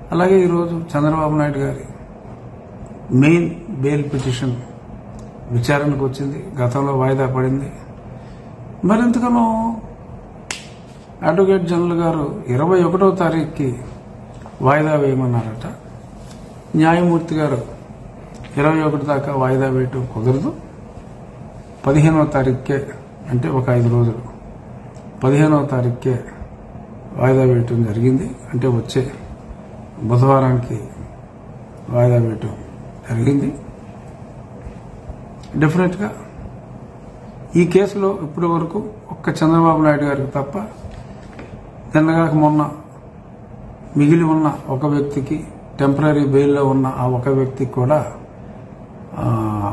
అలాగే ఈరోజు చంద్రబాబు నాయుడు గారి మెయిన్ బెయిల్ పిటిషన్ విచారణకు వచ్చింది గతంలో వాయిదా పడింది మరింతగానో అడ్వకేట్ జనరల్ గారు ఇరవై ఒకటో తారీఖుకి వాయిదా వేయమన్నారట న్యాయమూర్తి గారు ఇరవై ఒకటి దాకా వాయిదా వేయటం కుదరదు పదిహేనవ తారీఖుకే అంటే ఒక ఐదు రోజులు పదిహేనవ తారీఖుకే వాయిదా వేయటం జరిగింది అంటే వచ్చే బుధవారానికి వాయిదా వేయటం జరిగింది డెఫినెట్గా ఈ కేసులో ఇప్పటి వరకు ఒక్క చంద్రబాబు నాయుడు గారికి తప్ప నిన్నగాక మొన్న మిగిలి ఉన్న ఒక వ్యక్తికి టెంపరీ బెయిల్లో ఉన్న ఆ ఒక వ్యక్తికి కూడా ఆ,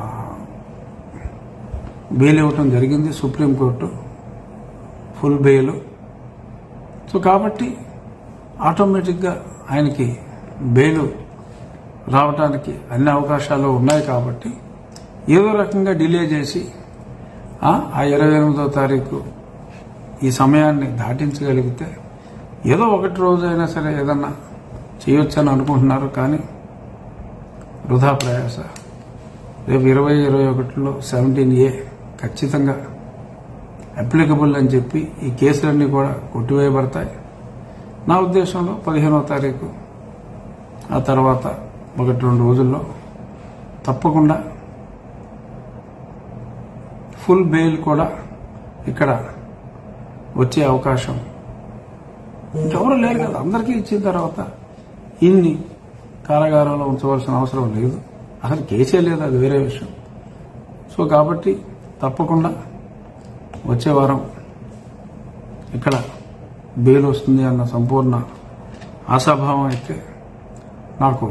బెయిల్ ఇవ్వటం జరిగింది సుప్రీంకోర్టు ఫుల్ బెయిల్ సో కాబట్టి ఆటోమేటిక్గా ఆయనకి బెయిల్ రావడానికి అన్ని అవకాశాలు ఉన్నాయి కాబట్టి ఏదో రకంగా డిలే చేసి ఆ ఆ ఇరవై ఎనిమిదో తారీఖు ఈ సమయాన్ని దాటించగలిగితే ఏదో ఒకటి రోజు అయినా సరే ఏదన్నా చేయొచ్చని అనుకుంటున్నారు కానీ వృధా ప్రయాస రేపు ఇరవై ఇరవై ఒకటిలో సెవెంటీన్ ఏ ఖచ్చితంగా అప్లికబుల్ అని చెప్పి ఈ కేసులన్నీ కూడా కొట్టివేయబడతాయి నా ఉద్దేశంలో పదిహేనవ తారీఖు ఆ తర్వాత ఒకటి రెండు రోజుల్లో తప్పకుండా ఫుల్ బెయిల్ కూడా ఇక్కడ వచ్చే అవకాశం ఇంకెవరు లేరు కదా అందరికీ ఇచ్చిన తర్వాత ఇన్ని కారాగారంలో ఉంచవలసిన అవసరం లేదు అసలు కేసే లేదు అది వేరే విషయం సో కాబట్టి తప్పకుండా వచ్చే వారం ఇక్కడ బెయిల్ వస్తుంది అన్న సంపూర్ణ ఆశాభావం అయితే నాకు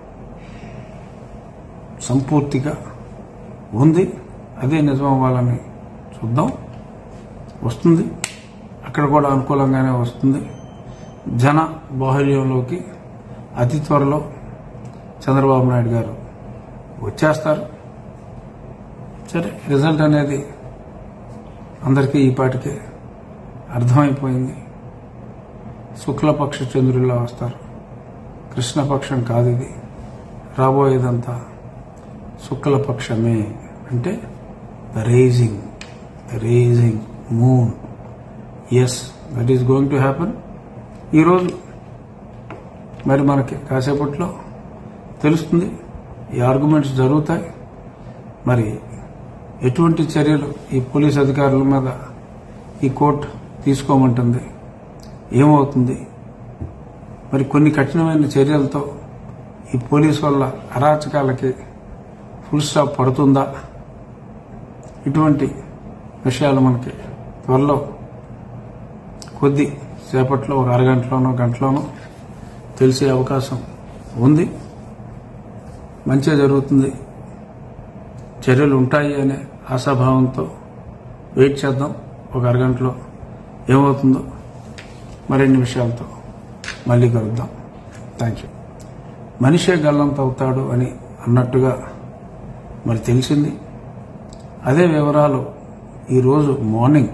సంపూర్తిగా ఉంది అదే నిజం అవ్వాలని చూద్దాం వస్తుంది అక్కడ కూడా అనుకూలంగానే వస్తుంది జన బాహుల్యంలోకి అతి త్వరలో చంద్రబాబు నాయుడు గారు వచ్చేస్తారు సరే రిజల్ట్ అనేది అందరికీ ఈ పాటికే అర్థమైపోయింది శుక్లపక్ష చంద్రుల్లా వస్తారు కృష్ణపక్షం కాదు ఇది రాబోయేదంతా శుక్లపక్షమే అంటే the raging the raging moon as that is going to happen ఈరోజు మరి మనకి కాసేపట్లో తెలుస్తుంది ఈ ఆర్గ్యుమెంట్స్ జరుగుతాయి మరి ఎటువంటి చర్యలు ఈ పోలీస్ అధికారుల మీద ఈ కోర్టు తీసుకోమంటుంది ఏమవుతుంది మరి కొన్ని కఠినమైన చర్యలతో ఈ పోలీసు వల్ల అరాచకాలకి ఫుల్ స్టాప్ పడుతుందా ఇటువంటి విషయాలు మనకి త్వరలో కొద్ది సేపట్లో ఒక అరగంటలోనో గంటలోనో తెలిసే అవకాశం ఉంది మంచిగా జరుగుతుంది చర్యలు ఉంటాయి అనే ఆశాభావంతో వెయిట్ చేద్దాం ఒక అరగంటలో ఏమవుతుందో మరిన్ని విషయాలతో మళ్ళీ కలుద్దాం థ్యాంక్ యూ మనిషే గల్లంత అవుతాడు అని అన్నట్టుగా మరి తెలిసింది అదే వివరాలు ఈరోజు మార్నింగ్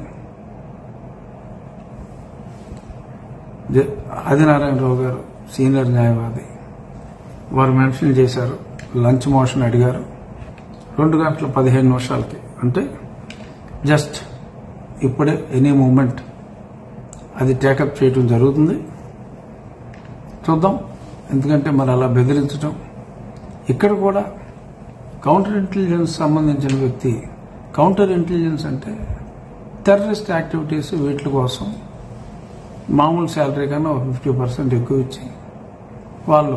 జ- ఆదినారాయణరావు గారు సీనియర్ న్యాయవాది వారు మెన్షన్ చేశారు లంచ్ మోషన్ అడిగారు రెండు గంటల పదిహేను నిమిషాలకి అంటే జస్ట్ ఇప్పుడే ఎనీ మూమెంట్ అది టేకప్ చేయటం జరుగుతుంది చూద్దాం ఎందుకంటే మరి అలా బెదిరించడం ఇక్కడ కూడా కౌంటర్ ఇంటెలిజెన్స్ సంబంధించిన వ్యక్తి కౌంటర్ ఇంటెలిజెన్స్ అంటే టెర్రరిస్ట్ యాక్టివిటీస్ వీటి కోసం మామూలు శాలరీ కన్నా ఒక ఫిఫ్టీ పర్సెంట్ ఎక్కువ ఇచ్చి వాళ్ళు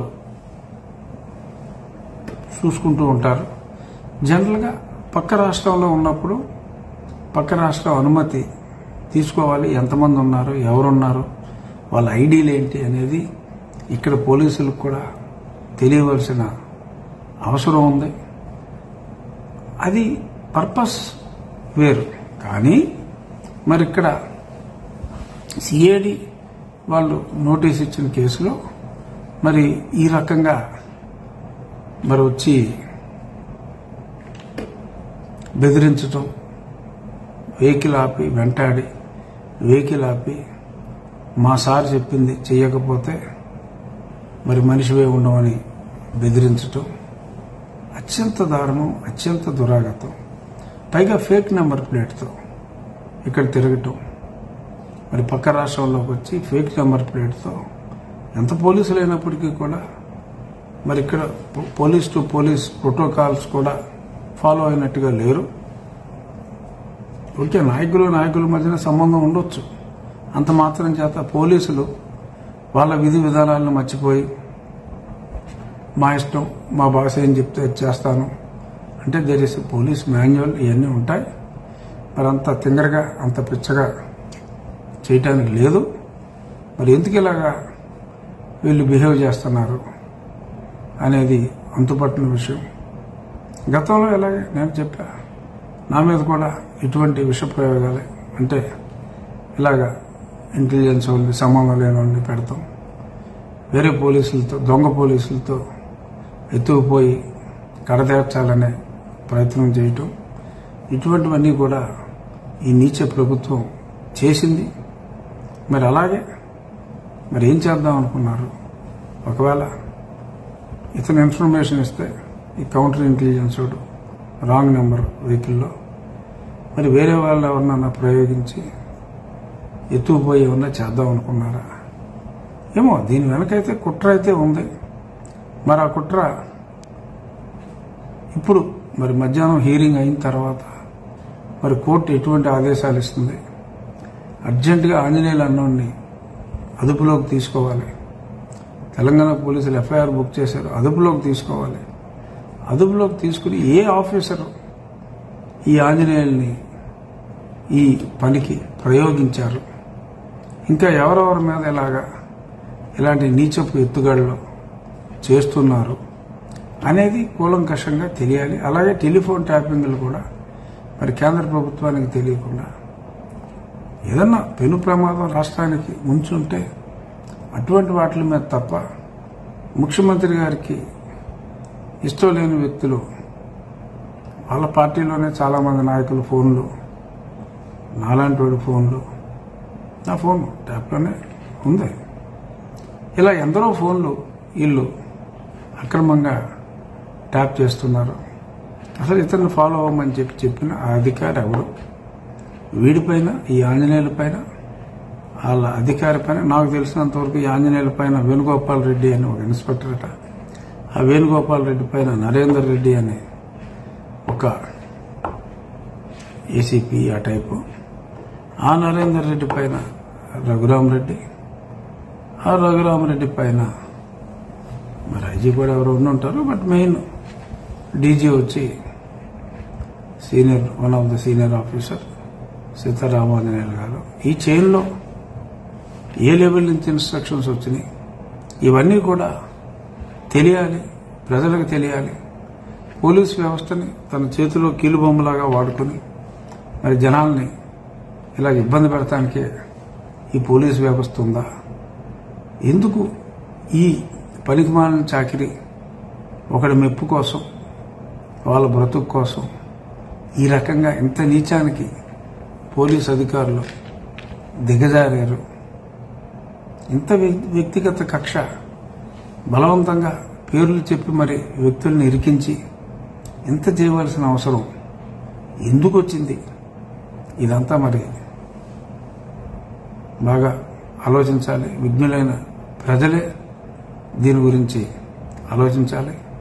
చూసుకుంటూ ఉంటారు జనరల్గా పక్క రాష్ట్రంలో ఉన్నప్పుడు పక్క రాష్ట్రం అనుమతి తీసుకోవాలి ఎంతమంది ఉన్నారు ఎవరున్నారు వాళ్ళ ఐడీలు ఏంటి అనేది ఇక్కడ పోలీసులకు కూడా తెలియవలసిన అవసరం ఉంది అది పర్పస్ వేరు కానీ మరి ఇక్కడ సిఐడి వాళ్ళు నోటీస్ ఇచ్చిన కేసులో మరి ఈ రకంగా మరి వచ్చి బెదిరించటం వెహికల్ ఆపి వెంటాడి వెహికల్ ఆపి మా సార్ చెప్పింది చెయ్యకపోతే మరి మనిషివే ఉండమని బెదిరించటం అత్యంత దారుణం అత్యంత దురాగతం పైగా ఫేక్ నెంబర్ ప్లేట్తో ఇక్కడ తిరగటం మరి పక్క రాష్ట్రంలోకి వచ్చి ఫేక్ నెంబర్ ప్లేట్తో ఎంత పోలీసులు అయినప్పటికీ కూడా మరి ఇక్కడ పో- పోలీస్ టు పోలీస్ ప్రోటోకాల్స్ కూడా ఫాలో అయినట్టుగా లేరు ఓకే నాయకులు నాయకుల మధ్యన సంబంధం ఉండొచ్చు అంత మాత్రం చేత పోలీసులు వాళ్ళ విధి విధానాలను మర్చిపోయి మా ఇష్టం మా బాస్ ఏం చెప్తే అది చేస్తాను అంటే దేర్ ఇస్ పోలీస్ మాన్యువల్ ఇవన్నీ ఉంటాయి మరి అంత తింగరగా అంత పిచ్చగా చేయటానికి లేదు మరి ఎందుకు ఇలాగా వీళ్ళు బిహేవ్ చేస్తున్నారు అనేది అంతుపట్టిన విషయం గతంలో ఎలాగే నేను చెప్పా నా మీద కూడా ఇటువంటి విష ప్రయోగాలే అంటే ఇలాగా ఇంటెలిజెన్స్ వాళ్ళని సంబంధం లేని వాళ్ళని పెడతాం వేరే పోలీసులతో దొంగ పోలీసులతో ఎత్తుకుపోయి కడతేర్చాలనే ప్రయత్నం చేయటం ఇటువంటివన్నీ కూడా ఈ నీచ ప్రభుత్వం చేసింది మరి అలాగే మరి ఏం చేద్దాం అనుకున్నారు ఒకవేళ ఇతను ఇన్ఫర్మేషన్ ఇస్తే ఈ కౌంటర్ ఇంటెలిజెన్స్ వాడు రాంగ్ నెంబర్ వెహికల్లో మరి వేరే వాళ్ళు ఎవరినన్నా ప్రయోగించి ఎత్తుకుపోయి ఏమన్నా చేద్దాం అనుకున్నారా ఏమో దీని వెనకైతే కుట్ర అయితే ఉంది మరి ఆ కుట్ర ఇప్పుడు మరి మధ్యాహ్నం హీరింగ్ అయిన తర్వాత మరి కోర్టు ఎటువంటి ఆదేశాలు ఇస్తుంది అర్జెంటుగా ఆంజనేయులు అన్నోడిని అదుపులోకి తీసుకోవాలి తెలంగాణ పోలీసులు ఎఫ్ఐఆర్ బుక్ చేశారు అదుపులోకి తీసుకోవాలి అదుపులోకి తీసుకుని ఏ ఆఫీసరు ఈ ఆంజనేయుల్ని ఈ పనికి ప్రయోగించారు ఇంకా ఎవరెవరి మీద ఇలాగా ఇలాంటి నీచపు ఎత్తుగడలు చేస్తున్నారు అనేది కూలంకషంగా తెలియాలి అలాగే టెలిఫోన్ ట్యాపింగ్లు కూడా మరి కేంద్ర ప్రభుత్వానికి తెలియకుండా ఏదన్నా పెను ప్రమాదం రాష్ట్రానికి ముంచుంటే అటువంటి వాటి మీద తప్ప ముఖ్యమంత్రి గారికి ఇష్టం లేని వ్యక్తులు వాళ్ళ పార్టీలోనే చాలామంది నాయకుల ఫోన్లు నాలాంటి వాడి ఫోన్లు నా ఫోన్ ట్యాప్లోనే ఉంది ఇలా ఎందరో ఫోన్లు వీళ్ళు అక్రమంగా ట్యాప్ చేస్తున్నారు అసలు ఇతన్ని ఫాలో అవ్వమని చెప్పి చెప్పిన ఆ అధికారి ఎవరు వీడిపైన ఈ ఆంజనేయుల పైన వాళ్ళ అధికారి పైన నాకు తెలిసినంత వరకు ఈ ఆంజనేయుల పైన వేణుగోపాల్ రెడ్డి అని ఒక ఇన్స్పెక్టర్ అట ఆ వేణుగోపాల్ రెడ్డి పైన నరేందర్ రెడ్డి అనే ఒక ఏసీపీ ఆ టైపు ఆ నరేందర్ రెడ్డి పైన రఘురామ్ రెడ్డి ఆ రఘురామ్ రెడ్డి పైన మరి ఐజీ కూడా ఎవరు ఉండి ఉంటారు బట్ మెయిన్ డీజీ వచ్చి senior one of the senior officer Sitaramanjaneyulu garu ఈ చైన్లో ఏ లెవెల్ నుంచి ఇన్స్ట్రక్షన్స్ వచ్చినాయి ఇవన్నీ కూడా తెలియాలి ప్రజలకు తెలియాలి పోలీస్ వ్యవస్థని తన చేతిలో కీలుబొమ్మలాగా వాడుకొని మరి జనాల్ని ఇలా ఇబ్బంది పెడటానికే ఈ పోలీస్ వ్యవస్థ ఉందా ఎందుకు ఈ పనికిమాలిన చాకిరి ఒకడి మెప్పు కోసం వాళ్ళ బ్రతుకు కోసం ఈ రకంగా ఇంత నీచానికి పోలీస్ అధికారులు దిగజారారు ఇంత వ్య- వ్యక్తిగత కక్ష బలవంతంగా పేర్లు చెప్పి మరి వ్యక్తుల్ని ఇరికించి ఇంత చేయవలసిన అవసరం ఎందుకు వచ్చింది ఇదంతా మరి బాగా ఆలోచించాలి విఘ్నులైన ప్రజలే దీని గురించి ఆలోచించాలి